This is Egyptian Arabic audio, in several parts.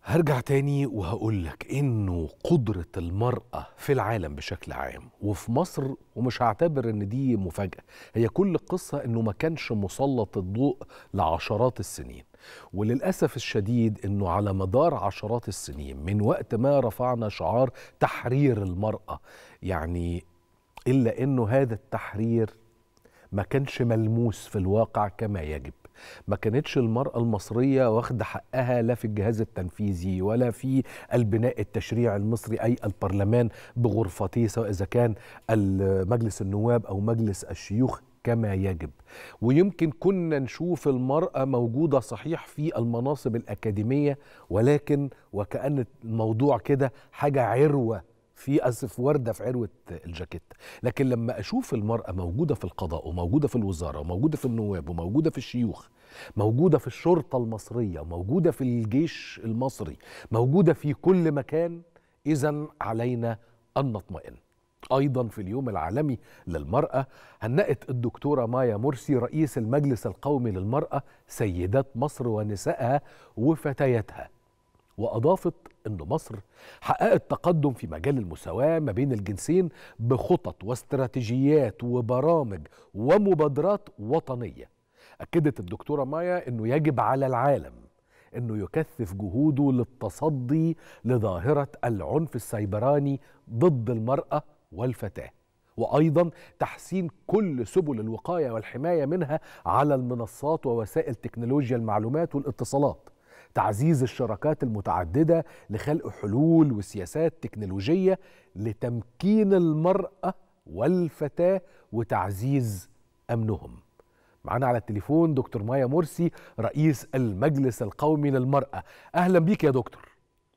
هرجع تاني وهقول لك انه قدرة المرأة في العالم بشكل عام وفي مصر ومش هعتبر ان دي مفاجأة هي كل القصة انه ما كانش مسلط الضوء لعشرات السنين وللأسف الشديد انه على مدار عشرات السنين من وقت ما رفعنا شعار تحرير المرأة يعني إلا انه هذا التحرير ما كانش ملموس في الواقع كما يجب ما كانتش المرأة المصرية واخدة حقها لا في الجهاز التنفيذي ولا في البناء التشريعي المصري أي البرلمان بغرفتيه سواء إذا كان مجلس النواب أو مجلس الشيوخ كما يجب ويمكن كنا نشوف المرأة موجودة صحيح في المناصب الأكاديمية ولكن وكأن الموضوع كده حاجة عروة في اسف ورده في عروه الجاكيت لكن لما اشوف المراه موجوده في القضاء وموجوده في الوزاره وموجوده في النواب وموجوده في الشيوخ موجوده في الشرطه المصريه وموجوده في الجيش المصري موجوده في كل مكان اذا علينا ان نطمئن ايضا في اليوم العالمي للمراه هنأت الدكتوره مايا مرسي رئيس المجلس القومي للمراه سيدات مصر ونسائها وفتياتها واضافت ان مصر حققت تقدم في مجال المساواه ما بين الجنسين بخطط واستراتيجيات وبرامج ومبادرات وطنيه اكدت الدكتوره مايا انه يجب على العالم انه يكثف جهوده للتصدي لظاهره العنف السيبراني ضد المراه والفتاه وايضا تحسين كل سبل الوقايه والحمايه منها على المنصات ووسائل تكنولوجيا المعلومات والاتصالات تعزيز الشراكات المتعدده لخلق حلول وسياسات تكنولوجيه لتمكين المراه والفتاه وتعزيز امنهم. معانا على التليفون دكتور مايا مرسي رئيس المجلس القومي للمراه. اهلا بيك يا دكتور.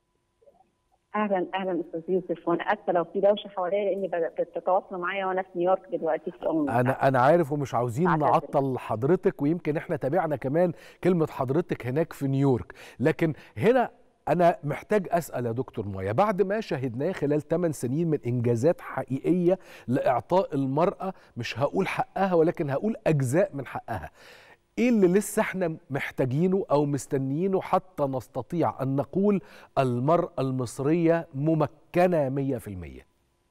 اهلا اهلا استاذ يوسف وانا اسفه لو في دوشه حواليا لاني بتتواصلوا معايا وانا في نيويورك دلوقتي في أم انا انا عارف ومش عاوزين نعطل حضرتك ويمكن احنا تابعنا كمان كلمه حضرتك هناك في نيويورك لكن هنا أنا محتاج أسأل يا دكتور مايا بعد ما شهدناه خلال 8 سنين من إنجازات حقيقية لإعطاء المرأة مش هقول حقها ولكن هقول أجزاء من حقها ايه اللي لسه احنا محتاجينه او مستنيينه حتى نستطيع ان نقول المرأة المصرية ممكنة 100%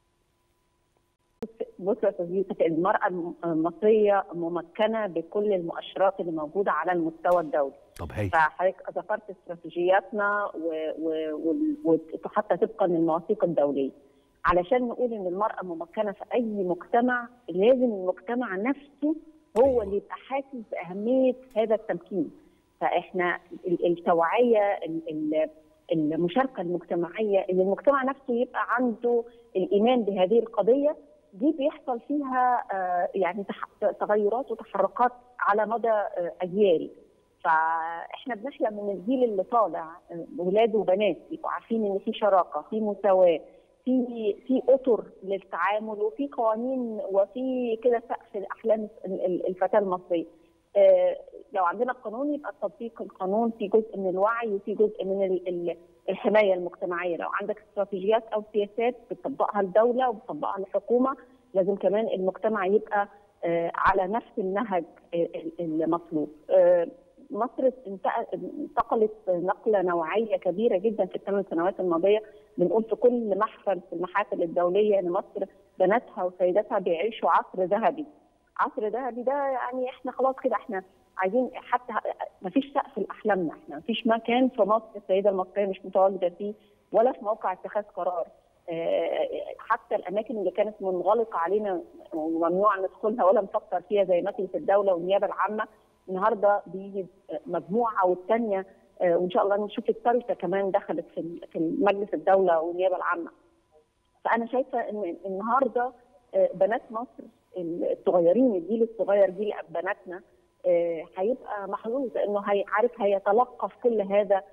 بص يا استاذ يوسف المرأة المصرية ممكنة بكل المؤشرات اللي موجودة على المستوى الدولي. طب هي فحضرتك ذكرت استراتيجياتنا وحتى طبقا للمواثيق الدولية. علشان نقول ان المرأة ممكنة في أي مجتمع لازم المجتمع نفسه هو اللي يبقى حاسس باهميه هذا التمكين فاحنا التوعيه المشاركه المجتمعيه ان المجتمع نفسه يبقى عنده الايمان بهذه القضيه دي بيحصل فيها يعني تغيرات وتحركات على مدى اجيال فاحنا بنحلم من الجيل اللي طالع ولاد وبنات يبقوا عارفين ان في شراكه في مساواه في في اطر للتعامل وفي قوانين وفي كده سقف لاحلام الفتاه المصريه. آه لو عندنا قانون يبقى تطبيق القانون في جزء من الوعي وفي جزء من الحمايه المجتمعيه، لو عندك استراتيجيات او سياسات بتطبقها الدوله وبتطبقها الحكومه لازم كمان المجتمع يبقى آه على نفس النهج المطلوب. آه مصر انتقلت نقله نوعيه كبيره جدا في الثمان سنوات الماضيه بنقول في كل محفل في المحافل الدوليه ان مصر بناتها وسيداتها بيعيشوا عصر ذهبي. عصر ذهبي ده يعني احنا خلاص كده احنا عايزين حتى ما فيش سقف لاحلامنا احنا ما فيش مكان في مصر السيده المصريه مش متواجده فيه ولا في موقع اتخاذ قرار. حتى الاماكن اللي كانت منغلقه علينا وممنوع ندخلها ولا نفكر فيها زي مجلس الدوله والنيابه العامه النهارده بيجي مجموعه والثانيه وان شاء الله نشوف الثالثه كمان دخلت في في مجلس الدوله والنيابه العامه. فانا شايفه ان النهارده بنات مصر الصغيرين الجيل الصغير جيل بناتنا هيبقى محظوظ لانه هي عارف هيتلقف كل هذا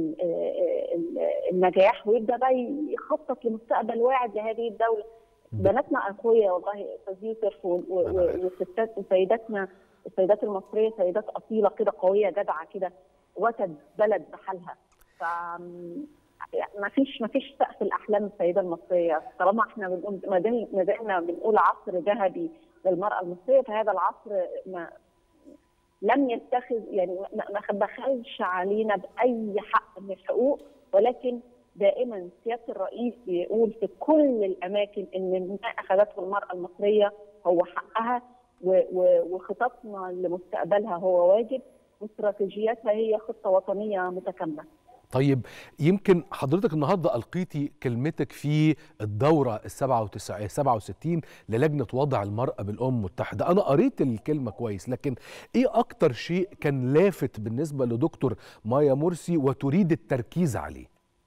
النجاح ويبدا بقى يخطط لمستقبل واعد لهذه الدوله. بناتنا اخويا والله استاذ يوسف والستات وسيداتنا السيدات المصريه سيدات اصيله كده قويه جدعه كده وتد بلد بحالها ف ما فيش ما فيش سقف الاحلام السيده المصريه طالما احنا بنقول ما زلنا بنقول عصر ذهبي للمراه المصريه فهذا العصر ما لم يتخذ يعني ما بخلش علينا باي حق من الحقوق ولكن دائما سياده الرئيس بيقول في كل الاماكن ان ما اخذته المراه المصريه هو حقها وخططنا لمستقبلها هو واجب واستراتيجياتها هي خطه وطنيه متكامله. طيب يمكن حضرتك النهارده القيتي كلمتك في الدوره ال 67 للجنه وضع المراه بالامم المتحده، انا قريت الكلمه كويس لكن ايه اكتر شيء كان لافت بالنسبه لدكتور مايا مرسي وتريد التركيز عليه؟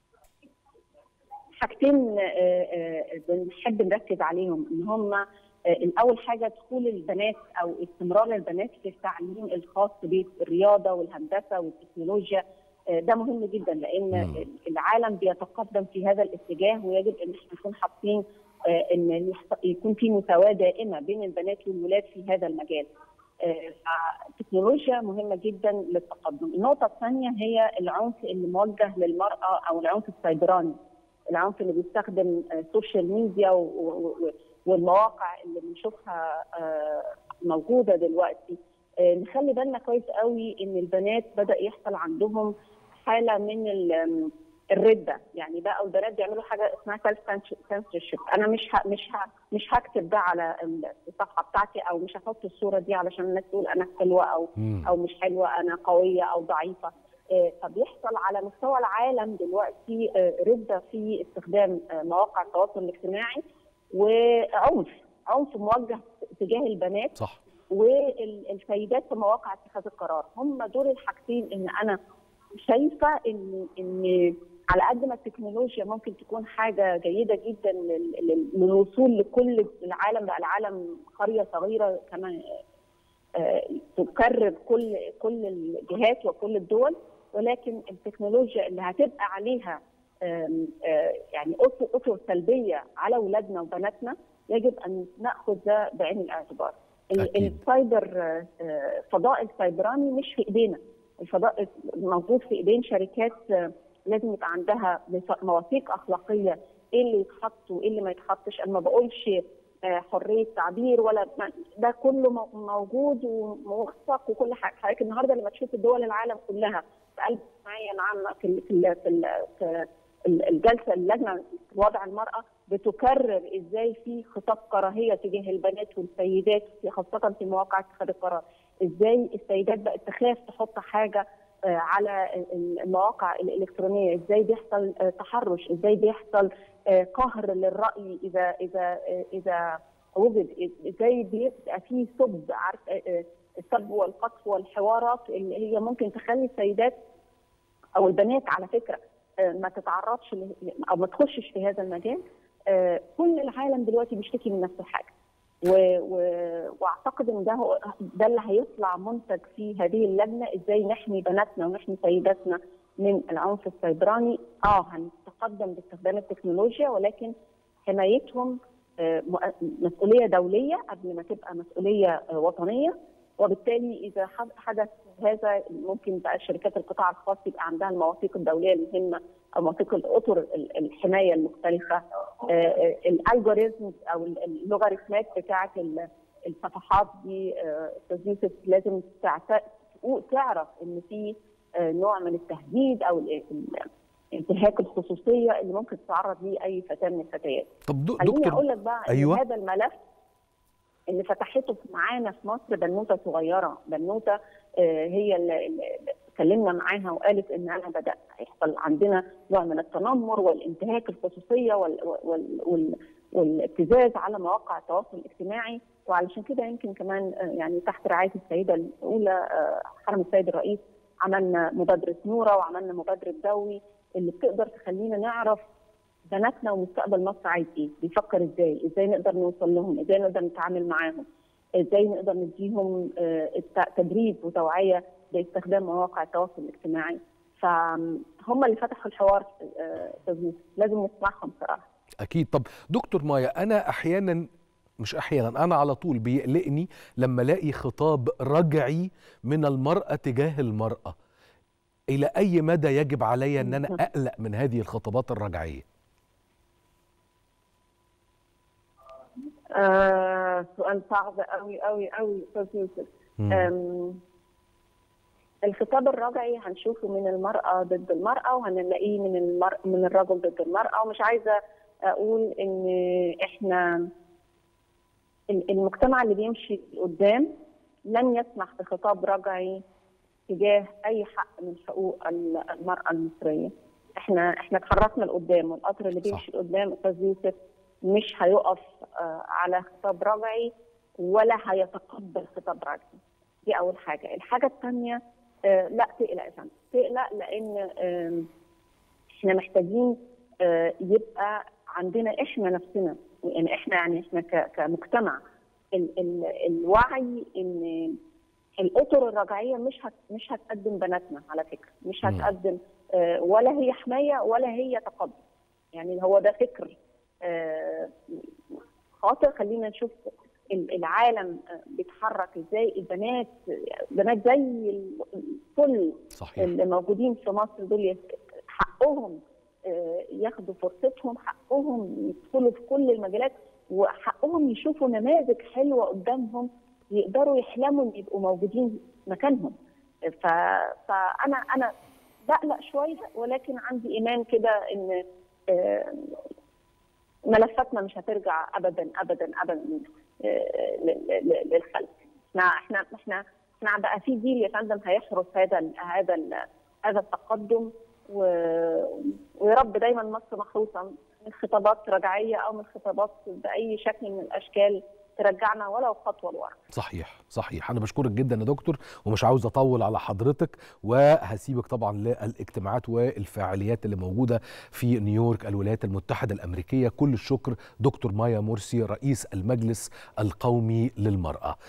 حاجتين بنحب نركز عليهم ان هم الاول حاجه دخول البنات او استمرار البنات في التعليم الخاص بالرياضه والهندسه والتكنولوجيا ده مهم جدا لان م. العالم بيتقدم في هذا الاتجاه ويجب ان احنا نكون حاطين ان يكون في مساواه دائمه بين البنات والولاد في هذا المجال. التكنولوجيا مهمه جدا للتقدم. النقطه الثانيه هي العنف اللي موجه للمراه او العنف السيبراني. العنف اللي بيستخدم السوشيال ميديا والمواقع اللي بنشوفها موجوده دلوقتي نخلي بالنا كويس قوي ان البنات بدا يحصل عندهم حاله من الرده يعني بقى البنات بيعملوا حاجه اسمها سيلف سنسورشيب انا مش ها مش ها مش هكتب ده على الصفحه بتاعتي او مش هحط الصوره دي علشان الناس تقول انا حلوه او مم. او مش حلوه انا قويه او ضعيفه فبيحصل على مستوى العالم دلوقتي رده في استخدام مواقع التواصل الاجتماعي وعنف عنف موجه تجاه البنات صح والسيدات في مواقع اتخاذ القرار هم دول الحاجتين ان انا شايفه ان ان على قد ما التكنولوجيا ممكن تكون حاجه جيده جدا للوصول لكل العالم بقى العالم قريه صغيره كما تكرر كل كل الجهات وكل الدول ولكن التكنولوجيا اللي هتبقى عليها يعني اطر سلبيه على اولادنا وبناتنا يجب ان ناخذ ده بعين الاعتبار. السايبر فضاء السيبراني مش في ايدينا الفضاء موجود في ايدين شركات لازم يبقى عندها مواثيق اخلاقيه ايه اللي يتحط وايه اللي ما يتحطش انا ما بقولش حريه تعبير ولا ده كله موجود وموثق وكل حاجه حضرتك النهارده لما تشوف دول العالم كلها في قلب معين عامه في في في الجلسه اللجنه وضع المراه بتكرر ازاي في خطاب كراهيه تجاه البنات والسيدات خاصه في مواقع اتخاذ القرار، ازاي السيدات بقت تخاف تحط حاجه على المواقع الالكترونيه، ازاي بيحصل تحرش، ازاي بيحصل قهر للراي اذا اذا اذا وجد، ازاي بيبقى في سب عارف السب والقذف والحوارات اللي هي ممكن تخلي السيدات او البنات على فكره ما تتعرضش او ما تخشش في هذا المجال كل العالم دلوقتي بيشتكي من نفس الحاجه و... و... واعتقد ان ده هو ده اللي هيطلع منتج في هذه اللجنه ازاي نحمي بناتنا ونحمي سيداتنا من العنف السيبراني اه هنتقدم باستخدام التكنولوجيا ولكن حمايتهم مسؤوليه دوليه قبل ما تبقى مسؤوليه وطنيه وبالتالي اذا حدث هذا ممكن بقى شركات القطاع الخاص يبقى عندها المواثيق الدوليه المهمه او مواثيق الاطر الحمايه المختلفه الالجوريزمز او اللوغاريتمات بتاعه الصفحات دي استاذ يوسف لازم تعرف ان في نوع من التهديد او انتهاك الخصوصيه اللي ممكن تتعرض ليه اي فتاه من الفتيات. طب خليني اقول لك بقى أيوة. ان هذا الملف اللي فتحته معانا في مصر بنوته صغيره بنوته هي اللي اتكلمنا معاها وقالت ان انا بدا يحصل عندنا نوع من التنمر والانتهاك الخصوصيه وال وال وال والابتزاز على مواقع التواصل الاجتماعي وعلشان كده يمكن كمان يعني تحت رعايه السيده الاولى حرم السيد الرئيس عملنا مبادره نوره وعملنا مبادره دوي اللي بتقدر تخلينا نعرف بناتنا ومستقبل مصر عايز ايه؟ بيفكر ازاي؟ ازاي نقدر نوصل لهم؟ ازاي نقدر نتعامل معاهم؟ ازاي نقدر نديهم تدريب وتوعيه باستخدام مواقع التواصل الاجتماعي؟ فهم اللي فتحوا الحوار لازم نسمعهم صراحه. اكيد طب دكتور مايا انا احيانا مش احيانا انا على طول بيقلقني لما الاقي خطاب رجعي من المراه تجاه المراه الى اي مدى يجب علي ان انا اقلق من هذه الخطابات الرجعيه آه سؤال صعب قوي قوي قوي استاذ يوسف الخطاب الرجعي هنشوفه من المراه ضد المراه وهنلاقيه من المر... من الرجل ضد المراه ومش عايزه اقول ان احنا المجتمع اللي بيمشي قدام لن يسمح بخطاب رجعي تجاه اي حق من حقوق المراه المصريه. احنا احنا اتحركنا لقدام والقطر اللي بيمشي لقدام استاذ يوسف مش هيقف على خطاب رجعي ولا هيتقبل خطاب رجعي. دي اول حاجه، الحاجه الثانيه لا تقلق يا فندم، تقلق لان احنا محتاجين يبقى عندنا احنا نفسنا يعني احنا يعني احنا كمجتمع ال ال الوعي ان الاطر الرجعيه مش هت مش هتقدم بناتنا على فكره مش هتقدم آه ولا هي حمايه ولا هي تقدم يعني هو ده فكر آه خاطئ خلينا نشوف العالم بيتحرك ازاي البنات بنات زي الفل صحيح. اللي موجودين في مصر دول حقهم ياخدوا فرصتهم حقهم يدخلوا في كل المجالات وحقهم يشوفوا نماذج حلوه قدامهم يقدروا يحلموا ان يبقوا موجودين مكانهم ف... فانا انا بقلق شويه ولكن عندي ايمان كده ان ملفاتنا مش هترجع ابدا ابدا ابدا للخلف احنا احنا احنا احنا بقى في جيل يا فندم هيحرس هذا هذا هذا التقدم و... ويا رب دايما مصر محروسه من خطابات رجعيه او من خطابات باي شكل من الاشكال ترجعنا ولو خطوه لورا. صحيح صحيح انا بشكرك جدا يا دكتور ومش عاوز اطول على حضرتك وهسيبك طبعا للاجتماعات والفعاليات اللي موجوده في نيويورك الولايات المتحده الامريكيه كل الشكر دكتور مايا مرسي رئيس المجلس القومي للمراه